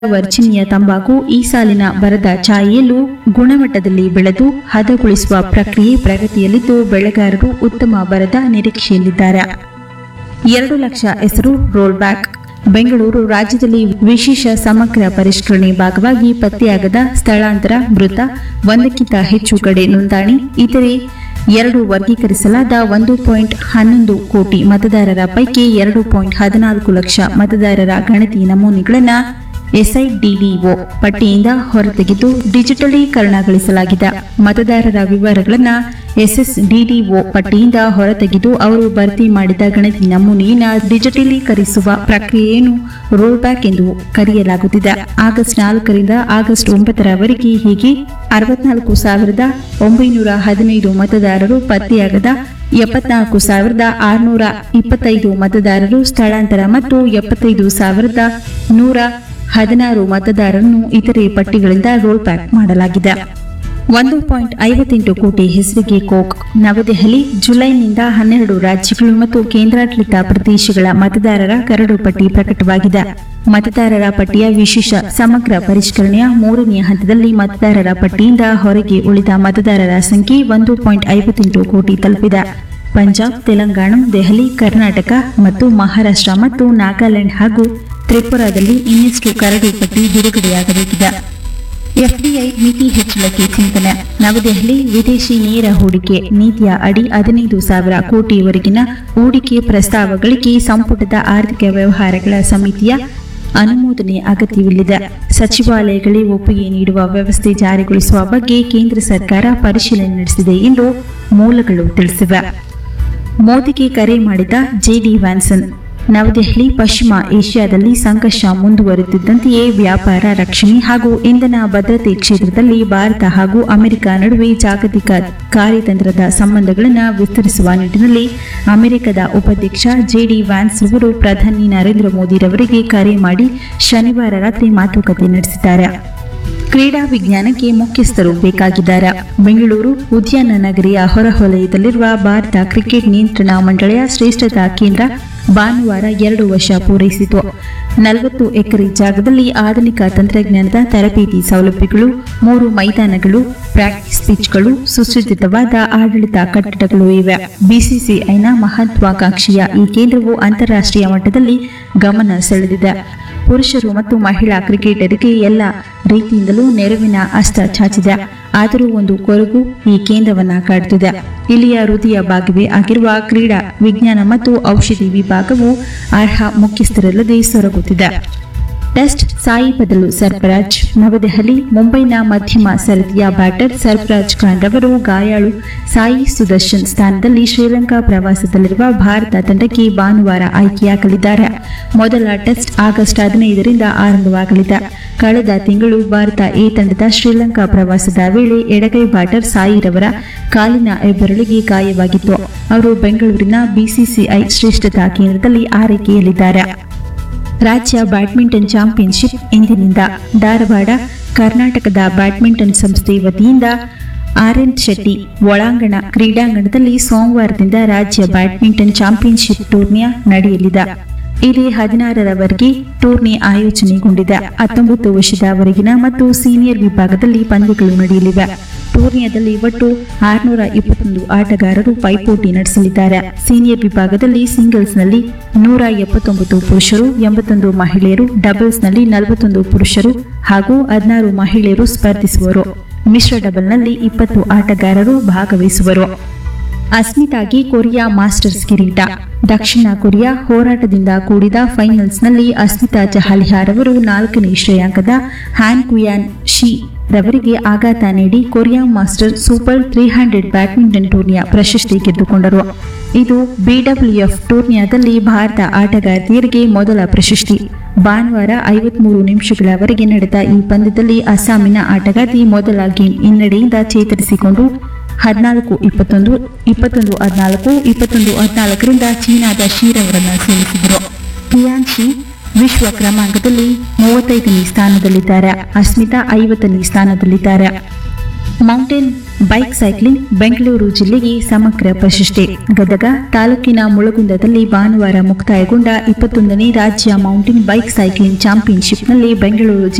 Virginia ತಂಬಾಕು ಈ ಸಾಲಿನ ಬರದ ಛಾಯೆಯಲ್ಲೂ ಗುಣಮಟ್ಟದಲ್ಲಿ ಬೆಳೆದು ಹದಗೊಳಿಸುವ ಪ್ರಕ್ರಿಯೆ ಪ್ರಗತಿಯಲ್ಲಿದ್ದು ಬೆಳೆಗಾರರು ಉತ್ತಮ ಬರದ ನಿರೀಕ್ಷೆಯಲ್ಲಿದ್ದಾರೆ ಎರಡು ಲಕ್ಷ ಹೆಸರು ರೋಲ್ ಬ್ಯಾಕ್ ಬೆಂಗಳೂರು ರಾಜ್ಯದಲ್ಲಿ ವಿಶೇಷ ಸಮಗ್ರ ಪರಿಷ್ಕರಣೆ ಭಾಗವಾಗಿ ಪತ್ತೆಯಾಗದ ಸ್ಥಳಾಂತರ ಮೃತ ಒಂದಕ್ಕಿಂತ ಹೆಚ್ಚು ಕಡೆ ನೋಂದಣಿ ಇತರೆ ಎರಡು ವರ್ಗೀಕರಿಸಲಾದ ಒಂದು ಪಾಯಿಂಟ್ ಹನ್ನೊಂದು ಕೋಟಿ ಮತದಾರರ ಪೈಕಿ ಎರಡು ಪಾಯಿಂಟ್ ಹದಿನಾಲ್ಕು ಲಕ್ಷ ಮತದಾರರ ಗಣತಿ ನಮೂನೆಗಳನ್ನು ಎಸ್ಐಡಿಡಿಒ ಪಟ್ಟಿಯಿಂದ ಹೊರತೆಗೆದು ಡಿಜಿಟಲೀಕರಣಗೊಳಿಸಲಾಗಿದೆ ಮತದಾರರ ವಿವರಗಳನ್ನು ಎಸ್ಎಸ್ಡಿಡಿಒ ಪಟ್ಟಿಯಿಂದ ಹೊರತೆಗೆದು ಅವರು ಭರ್ತಿ ಮಾಡಿದ ಗಣತಿ ನಮೂನೆಯನ್ನು ಡಿಜಿಟಲೀಕರಿಸುವ ಪ್ರಕ್ರಿಯೆಯನ್ನು ರೋಲ್ ಬ್ಯಾಕ್ ಎಂದು ಕರೆಯಲಾಗುತ್ತಿದೆ ಆಗಸ್ಟ್ ನಾಲ್ಕರಿಂದ ಆಗಸ್ಟ್ ಒಂಬತ್ತರವರೆಗೆ ಹೀಗೆ ಅರವತ್ನಾಲ್ಕು ಸಾವಿರದ ಒಂಬೈನೂರ ಹದಿನೈದು ಮತದಾರರು ಪತ್ತೆಯಾಗದ ಎಪ್ಪತ್ನಾಲ್ಕು ಸಾವಿರದ ಆರುನೂರ ಇಪ್ಪತ್ತೈದು ಮತದಾರರು ಸ್ಥಳಾಂತರ ಮತ್ತು ಎಪ್ಪತ್ತೈದು ಸಾವಿರದ ನೂರ ಹದಿನಾರು ಮತದಾರರನ್ನು ಇತರೆ ಪಟ್ಟಿಗಳಿಂದ ರೋಲ್ ಬ್ಯಾಕ್ ಮಾಡಲಾಗಿದೆ ಒಂದು ಪಾಯಿಂಟ್ ಐವತ್ತೆಂಟು ಕೋಟಿ ಹೆಸರಿಗೆ ಕೋಕ್ ನವದೆಹಲಿ ಜುಲೈನಿಂದ ಹನ್ನೆರಡು ರಾಜ್ಯಗಳು ಮತ್ತು ಕೇಂದ್ರಾಡಳಿತ ಪ್ರದೇಶಗಳ ಮತದಾರರ ಕರಡು ಪಟ್ಟಿ ಪ್ರಕಟವಾಗಿದೆ ಮತದಾರರ ಪಟ್ಟಿಯ ವಿಶೇಷ ಸಮಗ್ರ ಪರಿಷ್ಕರಣೆಯ ಮೂರನೇ ಹಂತದಲ್ಲಿ ಮತದಾರರ ಪಟ್ಟಿಯಿಂದ ಹೊರಗೆ ಉಳಿದ ಮತದಾರರ ಸಂಖ್ಯೆ ಒಂದು ಪಾಯಿಂಟ್ ಐವತ್ತೆಂಟು ಕೋಟಿ ತಲುಪಿದೆ ಪಂಜಾಬ್ ತೆಲಂಗಾಣ ದೆಹಲಿ ಕರ್ನಾಟಕ ಮತ್ತು ಮಹಾರಾಷ್ಟ್ರ ಮತ್ತು ನಾಗಾಲ್ಯಾಂಡ್ ಹಾಗೂ ತ್ರಿಪುರಾದಲ್ಲಿ ಇನ್ನಷ್ಟು ಕರಡು ಪಟ್ಟಿ ಬಿಡುಗಡೆಯಾಗಬೇಕಿದೆ ಎಫ್ಡಿಐ ಮಿತಿ ಹೆಚ್ಚಳಕ್ಕೆ ಚಿಂತನೆ ನವದೆಹಲಿ ವಿದೇಶಿ ನೇರ ಹೂಡಿಕೆ ನೀತಿಯ ಅಡಿ ಹದಿನೈದು ಸಾವಿರ ಕೋಟಿವರೆಗಿನ ಹೂಡಿಕೆ ಪ್ರಸ್ತಾವಗಳಿಗೆ ಸಂಪುಟದ ಆರ್ಥಿಕ ವ್ಯವಹಾರಗಳ ಸಮಿತಿಯ ಅನುಮೋದನೆ ಅಗತ್ಯವಿಲ್ಲದೆ ಸಚಿವಾಲಯಗಳೇ ಒಪ್ಪಿಗೆ ನೀಡುವ ವ್ಯವಸ್ಥೆ ಜಾರಿಗೊಳಿಸುವ ಬಗ್ಗೆ ಕೇಂದ್ರ ಸರ್ಕಾರ ಪರಿಶೀಲನೆ ನಡೆಸಿದೆ ಎಂದು ಮೂಲಗಳು ತಿಳಿಸಿವೆ ಮೋದಿಗೆ ಕರೆ ಮಾಡಿದ ಜೆಡಿ ವ್ಯಾನ್ಸನ್ ನವದೆಹಲಿ ಪಶ್ಚಿಮ ಏಷ್ಯಾದಲ್ಲಿ ಸಂಘರ್ಷ ಮುಂದುವರಿಯುತ್ತಿದ್ದಂತೆಯೇ ವ್ಯಾಪಾರ ರಕ್ಷಣೆ ಹಾಗೂ ಇಂಧನ ಭದ್ರತೆ ಕ್ಷೇತ್ರದಲ್ಲಿ ಭಾರತ ಹಾಗೂ ಅಮೆರಿಕ ನಡುವೆ ಜಾಗತಿಕ ಕಾರ್ಯತಂತ್ರದ ಸಂಬಂಧಗಳನ್ನು ವಿಸ್ತರಿಸುವ ನಿಟ್ಟಿನಲ್ಲಿ ಅಮೆರಿಕದ ಉಪಾಧ್ಯಕ್ಷ ಜೆಡಿ ವ್ಯಾನ್ಸ್ ಅವರು ಪ್ರಧಾನಿ ನರೇಂದ್ರ ಮೋದಿರವರಿಗೆ ಕರೆ ಮಾಡಿ ಶನಿವಾರ ರಾತ್ರಿ ಮಾತುಕತೆ ನಡೆಸಿದ್ದಾರೆ ಕ್ರೀಡಾ ವಿಜ್ಞಾನಕ್ಕೆ ಮುಖ್ಯಸ್ಥರು ಬೇಕಾಗಿದ್ದಾರೆ ಬೆಂಗಳೂರು ಉದ್ಯಾನ ನಗರಿಯ ಹೊರವಲಯದಲ್ಲಿರುವ ಭಾರತ ಕ್ರಿಕೆಟ್ ನಿಯಂತ್ರಣ ಮಂಡಳಿಯ ಶ್ರೇಷ್ಠತಾ ಕೇಂದ್ರ ಭಾನುವಾರ ಎರಡು ವರ್ಷ ಪೂರೈಸಿತು ನಲವತ್ತು ಎಕರೆ ಜಾಗದಲ್ಲಿ ಆಧುನಿಕ ತಂತ್ರಜ್ಞಾನದ ತರಬೇತಿ ಸೌಲಭ್ಯಗಳು ಮೂರು ಮೈದಾನಗಳು ಪ್ರಾಕ್ಟೀಸ್ ಪಿಚ್ಗಳು ಸುಸಜ್ಜಿತವಾದ ಆಡಳಿತ ಕಟ್ಟಡಗಳು ಇವೆ ಬಿಸಿಸಿಐನ ಮಹತ್ವಾಕಾಂಕ್ಷೆಯ ಈ ಕೇಂದ್ರವು ಅಂತಾರಾಷ್ಟ್ರೀಯ ಮಟ್ಟದಲ್ಲಿ ಗಮನ ಸೆಳೆದಿದೆ ಪುರುಷರು ಮತ್ತು ಮಹಿಳಾ ಕ್ರಿಕೆಟರಿಗೆ ಎಲ್ಲ ರೀತಿಯಿಂದಲೂ ನೆರವಿನ ಹಸ್ತ ಚಾಚಿದೆ ಆದರೂ ಒಂದು ಕೊರಗು ಈ ಕೇಂದ್ರವನ್ನ ಕಾಡುತ್ತಿದೆ ಇಲ್ಲಿಯ ಹೃದಯ ಭಾಗವೇ ಆಗಿರುವ ಕ್ರೀಡಾ ವಿಜ್ಞಾನ ಮತ್ತು ಔಷಧಿ ವಿಭಾಗವು ಅರ್ಹ ಮುಖ್ಯಸ್ಥರಲ್ಲದೆ ಸೊರಗುತ್ತಿದೆ ಟೆಸ್ಟ್ ಸಾಯಿ ಬದಲು ಸರ್ಫರಾಜ್ ನವದೆಹಲಿ ಮುಂಬೈನ ಮಧ್ಯಮ ಸರದಿಯ ಬ್ಯಾಟರ್ ಸರ್ಫರಾಜ್ ಖಾನ್ ರವರು ಗಾಯಾಳು ಸಾಯಿ ಸುದರ್ಶನ್ ಸ್ಥಾನದಲ್ಲಿ ಶ್ರೀಲಂಕಾ ಪ್ರವಾಸದಲ್ಲಿರುವ ಭಾರತ ತಂಡಕ್ಕೆ ಭಾನುವಾರ ಆಯ್ಕೆಯಾಗಲಿದ್ದಾರೆ ಮೊದಲ ಟೆಸ್ಟ್ ಆಗಸ್ಟ್ ಹದಿನೈದರಿಂದ ಆರಂಭವಾಗಲಿದೆ ಕಳೆದ ತಿಂಗಳು ಭಾರತ ಎ ತಂಡದ ಶ್ರೀಲಂಕಾ ಪ್ರವಾಸದ ವೇಳೆ ಎಡಗೈ ಬ್ಯಾಟರ್ ಸಾಯಿರವರ ಕಾಲಿನ ಹೆಬ್ಬೆರಳಿಗೆ ಗಾಯವಾಗಿತ್ತು ಅವರು ಬೆಂಗಳೂರಿನ ಬಿಸಿಸಿಐ ಶ್ರೇಷ್ಠತಾ ಕೇಂದ್ರದಲ್ಲಿ ಆರೈಕೆಯಲ್ಲಿದ್ದಾರೆ ರಾಜ್ಯ ಬ್ಯಾಡ್ಮಿಂಟನ್ ಚಾಂಪಿಯನ್ಶಿಪ್ ಇಂದಿನಿಂದ ಧಾರವಾಡ ಕರ್ನಾಟಕದ ಬ್ಯಾಡ್ಮಿಂಟನ್ ಸಂಸ್ಥೆ ವತಿಯಿಂದ ಆರ್ಎನ್ ಶೆಟ್ಟಿ ಒಳಾಂಗಣ ಕ್ರೀಡಾಂಗಣದಲ್ಲಿ ಸೋಮವಾರದಿಂದ ರಾಜ್ಯ ಬ್ಯಾಡ್ಮಿಂಟನ್ ಚಾಂಪಿಯನ್ಶಿಪ್ ಟೂರ್ನಿಯ ನಡೆಯಲಿದೆ ಇದೇ ಹದಿನಾರರವರೆಗೆ ಟೂರ್ನಿ ಆಯೋಜನೆಗೊಂಡಿದೆ ಹತ್ತೊಂಬತ್ತು ವರ್ಷದವರೆಗಿನ ಮತ್ತು ಸೀನಿಯರ್ ವಿಭಾಗದಲ್ಲಿ ಪಂದ್ಯಗಳು ನಡೆಯಲಿವೆ ಟೂರ್ನಿಯದಲ್ಲಿ ಒಟ್ಟು ಆರುನೂರ ಇಪ್ಪತ್ತೊಂದು ಆಟಗಾರರು ಪೈಪೋಟಿ ನಡೆಸಲಿದ್ದಾರೆ ಸೀನಿಯರ್ ವಿಭಾಗದಲ್ಲಿ ಸಿಂಗಲ್ಸ್ನಲ್ಲಿ ನೂರ ಎಪ್ಪತ್ತೊಂಬತ್ತು ಪುರುಷರು ಎಂಬತ್ತೊಂದು ಮಹಿಳೆಯರು ಡಬಲ್ಸ್ನಲ್ಲಿ ನಲವತ್ತೊಂದು ಪುರುಷರು ಹಾಗೂ ಹದಿನಾರು ಮಹಿಳೆಯರು ಸ್ಪರ್ಧಿಸುವರು ಮಿಶ್ರ ಡಬಲ್ನಲ್ಲಿ ಇಪ್ಪತ್ತು ಆಟಗಾರರು ಭಾಗವಹಿಸುವರು ಅಸ್ಮಿತಾಗಿ ಕೊರಿಯಾ ಮಾಸ್ಟರ್ಸ್ ಕಿರೀಟ ದಕ್ಷಿಣ ಕೊರಿಯಾ ಹೋರಾಟದಿಂದ ಕೂಡಿದ ಫೈನಲ್ಸ್ನಲ್ಲಿ ಅಸ್ಮಿತಾ ಚಹಲಿಹಾರ್ ಅವರು ನಾಲ್ಕನೇ ಶ್ರೇಯಾಂಕದ ಹ್ಯಾನ್ ಕುಯಾನ್ ಶಿ ರವರಿಗೆ ಆಘಾತ ನೀಡಿ Korea Masters super three hundred badminton ಟೂರ್ನಿಯ ಪ್ರಶಸ್ತಿ ಗೆದ್ದುಕೊಂಡರು ಇದು ಬಿಡಬ್ಲ್ಯೂಎಫ್ ಟೂರ್ನಿಯಾದಲ್ಲಿ ಭಾರತ ಆಟಗಾರ್ತಿಯರಿಗೆ ಮೊದಲ ಪ್ರಶಸ್ತಿ ಭಾನುವಾರ ಐವತ್ಮೂರು ನಿಮಿಷಗಳವರೆಗೆ ನಡೆದ ಈ ಪಂದ್ಯದಲ್ಲಿ ಅಸ್ಸಾಮಿನ ಆಟಗಾರ್ತಿ ಮೊದಲ ಗೇಮ್ ಹಿನ್ನಡೆಯಿಂದ ಚೇತರಿಸಿಕೊಂಡು ಹದಿನಾಲ್ಕು ಇಪ್ಪತ್ತೊಂದು ಇಪ್ಪತ್ತೊಂದು ಹದಿನಾಲ್ಕು ಇಪ್ಪತ್ತೊಂದು ಹದಿನಾಲ್ಕರಿಂದ ಚೀನಾದ ಶೀರವರನ್ನು ಸೋಲಿಸಿದರು ಪ್ರಿಯಾಂಶಿ ವಿಶ್ವ ಕ್ರಮಾಂಕದಲ್ಲಿ ಮೂವತ್ತೈದನೇ ಸ್ಥಾನದಲ್ಲಿದ್ದಾರೆ ಅಸ್ಮಿತಾ ಐವತ್ತನೇ ಸ್ಥಾನದಲ್ಲಿದ್ದಾರೆ ಮೌಂಟೇನ್ ಬೈಕ್ ಸೈಕ್ಲಿಂಗ್ ಬೆಂಗಳೂರು ಜಿಲ್ಲೆಗೆ ಸಮಗ್ರ ಪ್ರಶಸ್ತಿ ಗದಗ ತಾಲೂಕಿನ ಮುಳಗುಂದದಲ್ಲಿ ಭಾನುವಾರ ಮುಕ್ತಾಯಗೊಂಡ ಇಪ್ಪತ್ತೊಂದನೇ ರಾಜ್ಯ ಮೌಂಟೇನ್ ಬೈಕ್ ಸೈಕ್ಲಿಂಗ್ ಚಾಂಪಿಯನ್ಶಿಪ್ನಲ್ಲಿ ಬೆಂಗಳೂರು